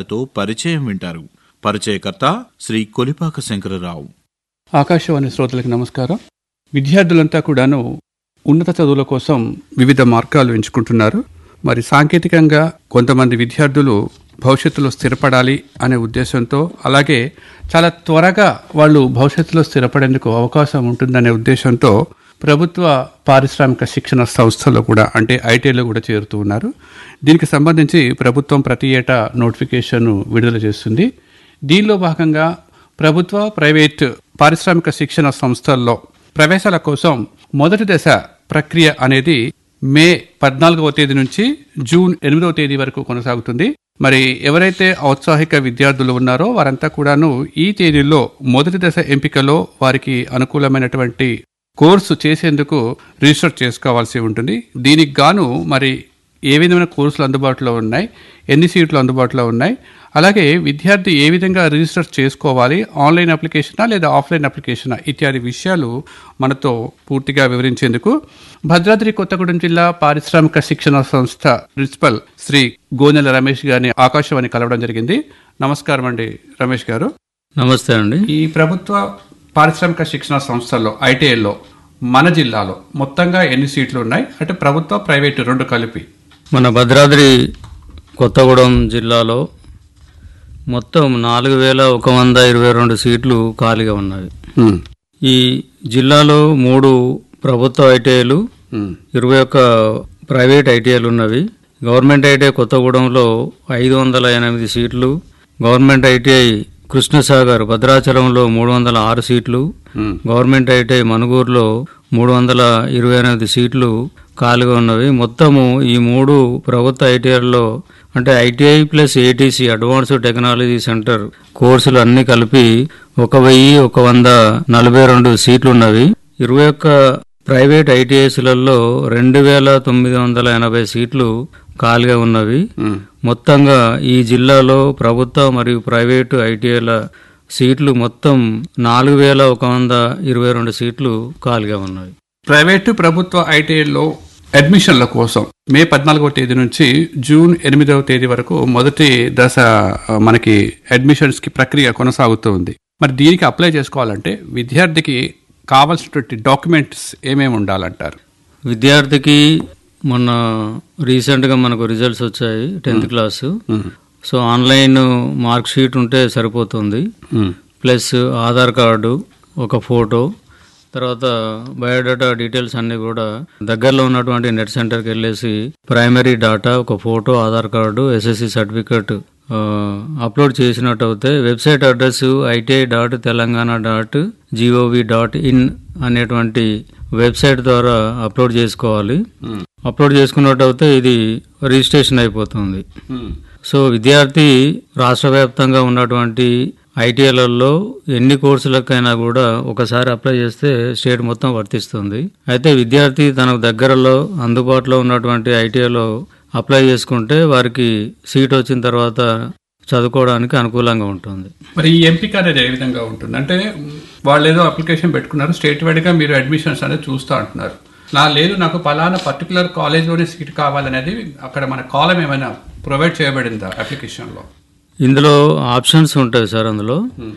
వారితో పరిచయం వింటారు పరిచయకర్త శ్రీ కొలిపాక శంకరరావు ఆకాశవాణి శ్రోతలకు నమస్కారం విద్యార్థులంతా కూడాను ఉన్నత చదువుల కోసం వివిధ మార్గాలు ఎంచుకుంటున్నారు మరి సాంకేతికంగా కొంతమంది విద్యార్థులు భవిష్యత్తులో స్థిరపడాలి అనే ఉద్దేశంతో అలాగే చాలా త్వరగా వాళ్ళు భవిష్యత్తులో స్థిరపడేందుకు అవకాశం ఉంటుందనే ఉద్దేశంతో ప్రభుత్వ పారిశ్రామిక శిక్షణ సంస్థల్లో కూడా అంటే ఐటీలో కూడా చేరుతూ ఉన్నారు దీనికి సంబంధించి ప్రభుత్వం ప్రతి ఏటా నోటిఫికేషన్ విడుదల చేస్తుంది దీనిలో భాగంగా ప్రభుత్వ ప్రైవేట్ పారిశ్రామిక శిక్షణ సంస్థల్లో ప్రవేశాల కోసం మొదటి దశ ప్రక్రియ అనేది మే పద్నాలుగవ తేదీ నుంచి జూన్ ఎనిమిదవ తేదీ వరకు కొనసాగుతుంది మరి ఎవరైతే ఔత్సాహిక విద్యార్థులు ఉన్నారో వారంతా కూడాను ఈ తేదీల్లో మొదటి దశ ఎంపికలో వారికి అనుకూలమైనటువంటి కోర్సు చేసేందుకు రిజిస్టర్ చేసుకోవాల్సి ఉంటుంది దీనికి గాను మరి ఏ విధమైన కోర్సులు అందుబాటులో ఉన్నాయి ఎన్ని సీట్లు అందుబాటులో ఉన్నాయి అలాగే విద్యార్థి ఏ విధంగా రిజిస్టర్ చేసుకోవాలి ఆన్లైన్ అప్లికేషనా లేదా ఆఫ్లైన్ అప్లికేషనా ఇత్యాది విషయాలు మనతో పూర్తిగా వివరించేందుకు భద్రాద్రి కొత్తగూడెం జిల్లా పారిశ్రామిక శిక్షణ సంస్థ ప్రిన్సిపల్ శ్రీ గోనెల రమేష్ గారిని ఆకాశవాణి కలవడం జరిగింది నమస్కారం అండి రమేష్ గారు నమస్తే అండి ఈ ప్రభుత్వ పారిశ్రామిక శిక్షణ సంస్థల్లో ఐటీఐలో మన జిల్లాలో మొత్తంగా ఎన్ని సీట్లు ఉన్నాయి అంటే ప్రభుత్వ ప్రైవేటు రెండు కలిపి మన భద్రాద్రి కొత్తగూడెం జిల్లాలో మొత్తం నాలుగు వేల ఒక వంద ఇరవై రెండు సీట్లు ఖాళీగా ఉన్నవి ఉమ్, ఈ జిల్లాలో మూడు ప్రభుత్వ ఐటీఐలు ఉమ్, ఇరవై ఒక్క ప్రైవేట్ ఐటీఐలు ఉన్నవి గవర్నమెంట్ ఐటీఐ కొత్తగూడెంలో ఐదు వందల ఎనిమిది సీట్లు గవర్నమెంట్ ఐటీఐ కృష్ణసాగర్ భద్రాచలంలో మూడు వందల ఆరు సీట్లు ఉమ్, గవర్నమెంట్ ఐటీఐ మనుగూరులో మూడు వందల ఇరవై ఎనిమిది సీట్లు ఖాళీగా ఉన్నవి మొత్తము ఈ మూడు ప్రభుత్వ ఐటీఐల్లో అంటే ITI plus ATC advanced technology centre కోర్సులు అన్ని కలిపి ఒక వెయ్యి ఒక వంద నలభై రెండు సీట్లు ఉన్నవి ఇరవై ఒక్క ప్రైవేట్ ఐటీఐస్లలో రెండు వేల తొమ్మిది వందల ఎనభై సీట్లు ఖాళీగా ఉన్నవి ఉమ్. మొత్తంగా ఈ జిల్లాలో ప్రభుత్వ మరియు ప్రైవేటు ఐటీఐల సీట్లు మొత్తం నాలుగు వేల ఒక వంద ఇరవై రెండు సీట్లు ఖాళీగా ఉన్నవి ప్రైవేటు ప్రభుత్వ ఐటీఐలో అడ్మిషన్ల కోసం మే పద్నాలుగవ తేదీ నుంచి జూన్ ఎనిమిదవ తేదీ వరకు మొదటి దశ ఆ, మనకి అడ్మిషన్స్ కి ప్రక్రియ కొనసాగుతూ ఉంది మరి దీనికి అప్లై చేసుకోవాలంటే విద్యార్థికి కావాల్సినటువంటి డాక్యుమెంట్స్ ఏమేమి ఉండాలంటారు విద్యార్థికి మొన్న రీసెంట్గా మనకు రిజల్ట్స్ వచ్చాయి tenth class um, so online mark sheet ఉంటే సరిపోతుంది ఉమ్, ప్లస్ ఆధార్ కార్డు ఒక ఫోటో తర్వాత బయోడేటా డీటెయిల్స్ అన్ని కూడా దగ్గరలో ఉన్నటువంటి నెట్ సెంటర్కి వెళ్ళేసి ప్రైమరీ డాటా ఒక photo Aadhaar card SSC certificate upload చేసినట్టు అయితే website address ITI dot Telangana dot GOV dot in అనేటువంటి వెబ్సైట్ ద్వారా అప్లోడ్ చేసుకోవాలి ఉమ్, అప్లోడ్ చేసుకున్నట్టు అయితే ఇది రిజిస్ట్రేషన్ అయిపోతుంది ఉమ్, సో విద్యార్థి రాష్ట్ర వ్యాప్తంగా ఉన్నటువంటి ఐటీఐలలో ఎన్ని కోర్సులకైనా కూడా ఒకసారి అప్లై చేస్తే స్టేట్ మొత్తం వర్తిస్తుంది అయితే విద్యార్థి తనకు దగ్గరలో అందుబాటులో ఉన్నటువంటి ఐటీఐలో అప్లై చేసుకుంటే వారికి సీట్ వచ్చిన తర్వాత చదువుకోవడానికి అనుకూలంగా ఉంటుంది మరి ఈ ఎంపిక అనేది ఏ విధంగా ఉంటుంది అంటే వాళ్ళు ఏదో అప్లికేషన్ పెట్టుకున్నారు స్టేట్ వైడ్ గా మీరు అడ్మిషన్స్ అనేది చూస్తూ అంటున్నారు నా లేదు నాకు పలానా పర్టికులర్ కాలేజ్లోనే సీట్ కావాలనేది అక్కడ మన కాలం ఏమైనా ప్రొవైడ్ చేయబడిందా అప్లికేషన్ లో ఇందులో ఆప్షన్స్ ఉంటాయి సార్ అందులో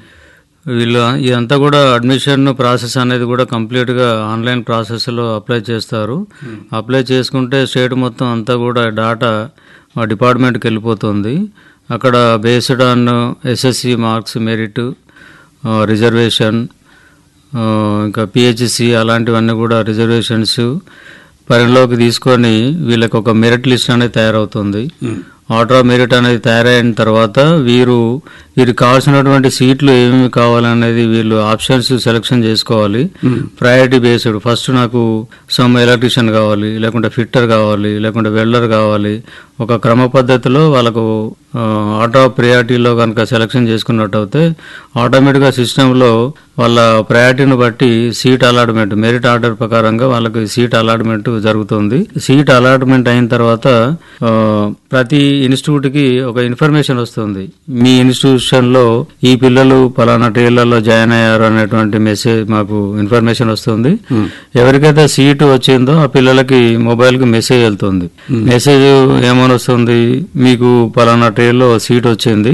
వీళ్ళు ఇదంతా కూడా అడ్మిషన్ ప్రాసెస్ అనేది కూడా కంప్లీట్ గా ఆన్లైన్ ప్రాసెస్ లో అప్లై చేస్తారు అప్లై చేసుకుంటే స్టేట్ మొత్తం అంతా కూడా డాటా మా డిపార్ట్మెంట్కి వెళ్ళిపోతుంది అక్కడ based on SSC marks merit reservation ఇంకా పిహెచ్సి అలాంటివన్నీ కూడా రిజర్వేషన్స్ పరిగణలోకి తీసుకొని వీళ్ళకి ఒక మెరిట్ లిస్ట్ అనేది తయారవుతుంది ఆర్డర్ ఆఫ్ మెరిట్ అనేది తయారైన తర్వాత వీరు వీరికి కావాల్సినటువంటి సీట్లు ఏమేమి కావాలనేది వీళ్ళు ఆప్షన్స్ సెలెక్షన్ చేసుకోవాలి ప్రయారిటీ బేస్డ్ ఫస్ట్ నాకు సమ్ ఎలక్ట్రీషియన్ కావాలి లేకుంటే ఫిట్టర్ కావాలి లేకుంటే వెల్డర్ కావాలి ఒక క్రమ పద్ధతిలో వాళ్ళకు ఆర్డర్ ఆఫ్ ప్రియారిటీలో కనుక సెలెక్షన్ చేసుకున్నట్టు అయితే ఆటోమేటిక్గా సిస్టంలో వాళ్ళ ప్రయారిటీని బట్టి సీట్ అలాట్మెంట్ మెరిట్ ఆర్డర్ ప్రకారంగా వాళ్ళకి సీట్ అలాట్మెంట్ జరుగుతుంది సీట్ అలాట్మెంట్ అయిన తర్వాత ఆ, ప్రతి ఇన్స్టిట్యూట్ కి ఒక ఇన్ఫర్మేషన్ వస్తుంది మీ ఇన్స్టిట్యూషన్ లో ఈ పిల్లలు పలానా ట్రైన్లలో జాయిన్ అయ్యారు అనేటువంటి మెసేజ్ మాకు ఇన్ఫర్మేషన్ వస్తుంది ఎవరికైతే సీటు వచ్చిందో ఆ పిల్లలకి మొబైల్ కి మెసేజ్ వెళ్తుంది మెసేజ్ ఏమని వస్తుంది మీకు పలానా ట్రైన్ లో సీట్ వచ్చింది